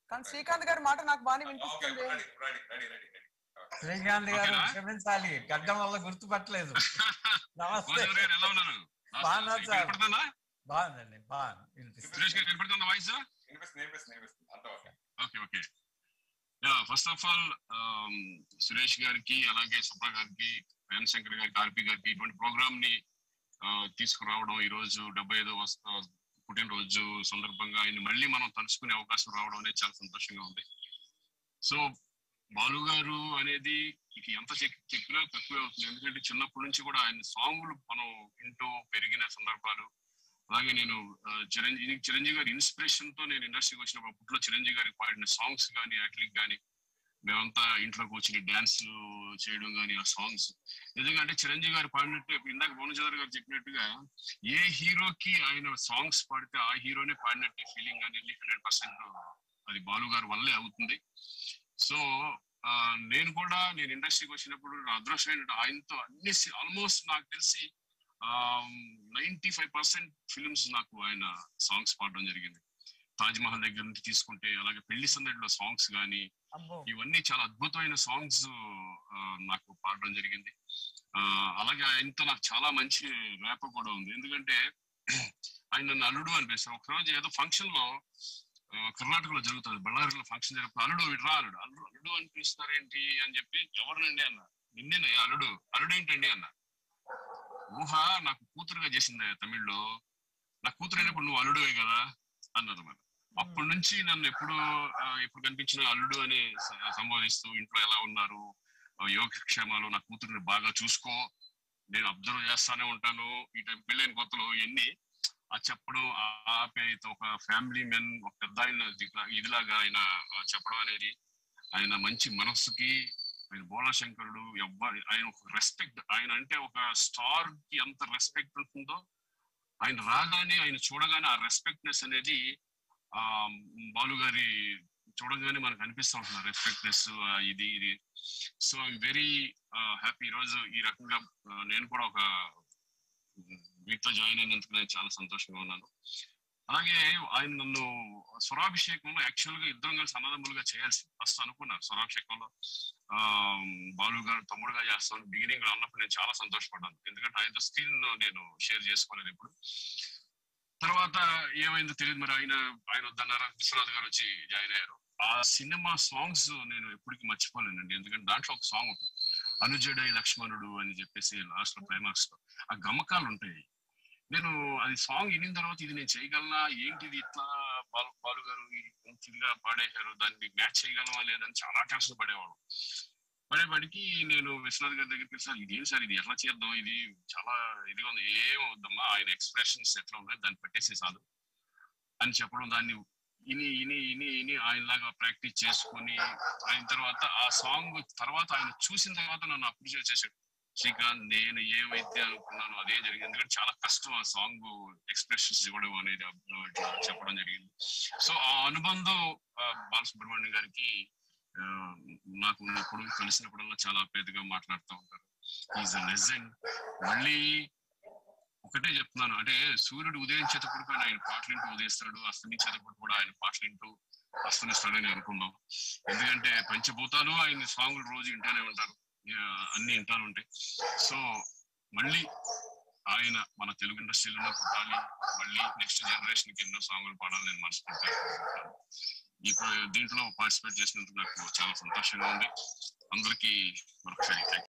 కానీ శ్రీకాంత్ గారి మాట నాకు బాగానే ఓకే వినిపిస్తుంది ready ready ready ready ready Srikanth garu ఓకేనా? క్షమించాలి గడ్డం వల్ల గుర్తుపట్టలేదు నమస్తే గోదావరి గారు ఎలా ఉన్నారు బాగున్నాను సార్. వినపడుతుందా బాగుందండి బాగుంది వినిపిస్తుంది సురేష్ గారు వినపడుతుందా వాయిస్ వినిపిస్తుంది వినిపిస్తుంది వినిపిస్తుంది అంతా okay okay okay yeah first of all Suresh గారికి అలాగే సుప్ర గారికి వేణ శంకర్ గారికి ఆర్పి గారికి ఇటువంటి ప్రోగ్రామ్ ని ఆ, తీసుకురావడం ఈ రోజు డెబ్బై ఐదో వస్త- పుట్టినరోజు సందర్భంగా ఆయన మళ్ళీ మనం తలుచుకునే అవకాశం రావడం అనేది చాలా సంతోషంగా ఉంది సో బాలు గారు అనేది ఇక ఎంత చెక్- చెప్పినా తక్కువే అవుతుంది ఎందుకంటే చిన్నప్పటి నుంచి కూడా ఆయన సాంగ్లు మనం వింటూ పెరిగిన సందర్భాలు అలాగే నేను ఆ, చిరంజీవి చిరంజీవి గారి ఇన్స్పిరేషన్ తో నేను ఇండస్ట్రీకి వచ్చినప్పుడు అప్పట్లో చిరంజీవి గారికి పాడిన సాంగ్స్ కానీ అట్లిక్ కానీ మేమంతా ఇంట్లో కూర్చుని డాన్స్ చేయడం కానీ ఆ సాంగ్స్ నిజంగా అంటే చిరంజీవి గారు పాడినట్టు ఇప్పుడు ఇందాక భువనచంద్ర గారు చెప్పినట్టుగా ఏ హీరోకి ఆయన సాంగ్స్ పాడితే ఆ హీరోనే పాడినట్టు ఫీలింగ్ అనేది హండ్రెడ్ పర్సెంట్ అది బాలు గారి వల్లే అవుతుంది సో ఆ, నేను కూడా నేను ఇండస్ట్రీకి వచ్చినప్పుడు నా అదృష్టం ఏంటంటే ఆయనతో అన్ని ఆల్మోస్ట్ నాకు తెలిసి నైన్టీ ఫైవ్ పర్సెంట్ ఫిల్మ్స్ నాకు ఆయన సాంగ్స్ పాడడం జరిగింది తాజ్ మహల్ దగ్గర నుంచి తీసుకుంటే అలాగే పెళ్లి సందడిలో సాంగ్స్ కానీ అబ్బో ఇవన్నీ చాలా అద్భుతమైన సాంగ్స్ నాకు పాడడం జరిగింది ఆ, అలాగే ఆయనతో నాకు చాలా మంచి ర్యాప్ కూడా ఉంది ఎందుకంటే ఆయన నన్ను అల్లుడు అని పిలుస్తారు ఒక రోజు ఏదో ఫంక్షన్ లో ఆ, కర్ణాటకలో జరుగుతుంది బళ్ళారిలో ఫంక్షన్ జరుగుతుంది అల్లుడు ఇట్రా అల్లుడు అల్లుడు అల్లుడు అని పిలుస్తారేంటి అని చెప్పి ఎవరినండి అన్న నిన్నేనే అల్లుడు అల్లుడు ఏంటండి అన్న ఊహ నాకు కూతురుగా చేసింది తమిళ్లో నా కూతురు అయినప్పుడు నువ్వు అల్లుడువే కదా అన్నారు మరి అప్పటి నుంచి నన్ను ఎప్పుడు ఆ, ఎప్పుడు కనిపించిన అల్లుడు అని స- సంబోధిస్తూ ఇంట్లో ఎలా ఉన్నారు ఆ, యోగక్షేమాలు నా కూతురిని బాగా చూసుకో నేను అబ్జర్వ్ చేస్తానే ఉంటాను ఈ టైం పెళ్ళైన కొత్తలో ఎన్ని ఆ చెప్పడం ఆ ఆప్యాయత ఒక ఫ్యామిలీ మెన్ ఒక పెద్ద ఆయన దిగ్లా- ఇదిలాగా ఆయన ఆ, చెప్పడం అనేది ఆయన మంచి మనస్సుకి ఆయన బోళా శంకరుడు ఎవ్వరి ఆయన ఒక రెస్పెక్ట్ ఆయన అంటే ఒక స్టార్ కి ఎంత రెస్పెక్ట్ ఉంటుందో ఆయన రాగానే ఆయన చూడగానే ఆ రెస్పెక్ట్నెస్ అనేది ఆ బాలు గారి చూడగానే మనకు అనిపిస్తూ ఉంటుంది రెస్పెక్ట్నెస్ ఇది ఇది సో ఐఎమ్ వెరీ హ్యాపీ ఈ రోజు ఈ రకంగా ఆ, నేను కూడా ఒక వీటిలో జాయిన్ అయినందుకు నేను చాలా సంతోషంగా ఉన్నాను అలాగే ఆయన నన్ను స్వరాభిషేకంలో యాక్చువల్ గా ఇద్దరం కలిసి అన్నదమ్ములుగా చేయాల్సి ఫస్ట్ అనుకున్నాను స్వరాభిషేకంలో ఆ బాలు గారు తమ్ముడుగా చేస్తాను బిగినింగ్ లో అన్నప్పుడు నేను చాలా సంతోషపడ్డాను ఎందుకంటే ఆయనతో స్క్రీన్ నేను షేర్ చేసుకోలేదు ఇప్పుడు తర్వాత ఏమైందో తెలియదు మరి ఆయన ఆయన వద్దన్నారా విశ్వనాథ్ గారు వచ్చి జాయిన్ అయ్యారు ఆ సినిమా సాంగ్స్ నేను ఎప్పటికీ మర్చిపోలేనండి ఎందుకంటే దాంట్లో ఒక సాంగ్ ఉంటుంది అనుజడై లక్ష్మణుడు అని చెప్పేసి లాస్ట్ లో క్లైమాక్స్ లో ఆ గమకాలు ఉంటాయి నేను అది సాంగ్ వినిన తర్వాత ఇది నేను చేయగలనా ఏంటిది ఇట్లా బాలు బాలు గారు ఇదిగా పాడేశారు దాన్ని మ్యాచ్ చేయగలమా లేదని చాలా టెన్షన్ పడేవాడు పడేపటికి నేను విశ్వనాథ్ గారి దగ్గరికి సార్ ఇదేం సార్ ఇది ఎట్లా చేద్దాం ఇది చాలా ఇదిగా ఉంది ఏం వద్దమ్మా ఆయన ఎక్స్ప్రెషన్స్ ఎట్లా ఉన్నాయి దాన్ని పెట్టేసి చాలు అని చెప్పడం దాన్ని ఇని ఇని ఇని ఇని ఆయనలాగా ప్రాక్టీస్ చేసుకొని ఆయన తర్వాత ఆ సాంగ్ తర్వాత ఆయన చూసిన తర్వాత నన్ను అప్రిషియేట్ చేశాడు శ్రీకాంత్ నేను ఏమైతే అనుకున్నానో అదే జరిగింది ఎందుకంటే చాలా కష్టం ఆ సాంగ్ ఎక్స్ప్రెషన్స్ ఇవ్వడం అనేది అప్పుడు ఇట్లా చెప్పడం జరిగింది సో ఆ అనుబంధం ఆ, బాలసుబ్రహ్మణ్యం గారికి ఆ, నాకు ఉన్నప్పుడు కలిసినప్పుడల్లా చాలా పేదగా మాట్లాడుతూ ఉంటారు ఈజ్ అ లెజెండ్ మళ్ళీ ఒకటే చెప్తున్నాను అంటే సూర్యుడు ఉదయించేటప్పుడు కూడా ఆయన పాటలు వింటూ ఉదయిస్తాడు అస్తమించేటప్పుడు కూడా ఆయన పాటలు వింటూ అస్తమిస్తాడని అనుకుందాం ఎందుకంటే పంచభూతాలు ఆయన సాంగులు రోజు వింటానే ఉంటారు ఆ, అన్ని వింటానే ఉంటాయి సో మళ్ళీ ఆయన మన తెలుగు ఇండస్ట్రీలో పుట్టాలి మళ్ళీ నెక్స్ట్ జనరేషన్ కి ఎన్నో సాంగులు పాడాలి నేను మనస్ఫూర్తిగా కోరుకుంటున్నాను. ఈ ప్ర- దీంట్లో పార్టిసిపేట్ చేసినందుకు నాకు చాలా సంతోషంగా ఉంది అందరికీ మరొకసారి థ్యాంక్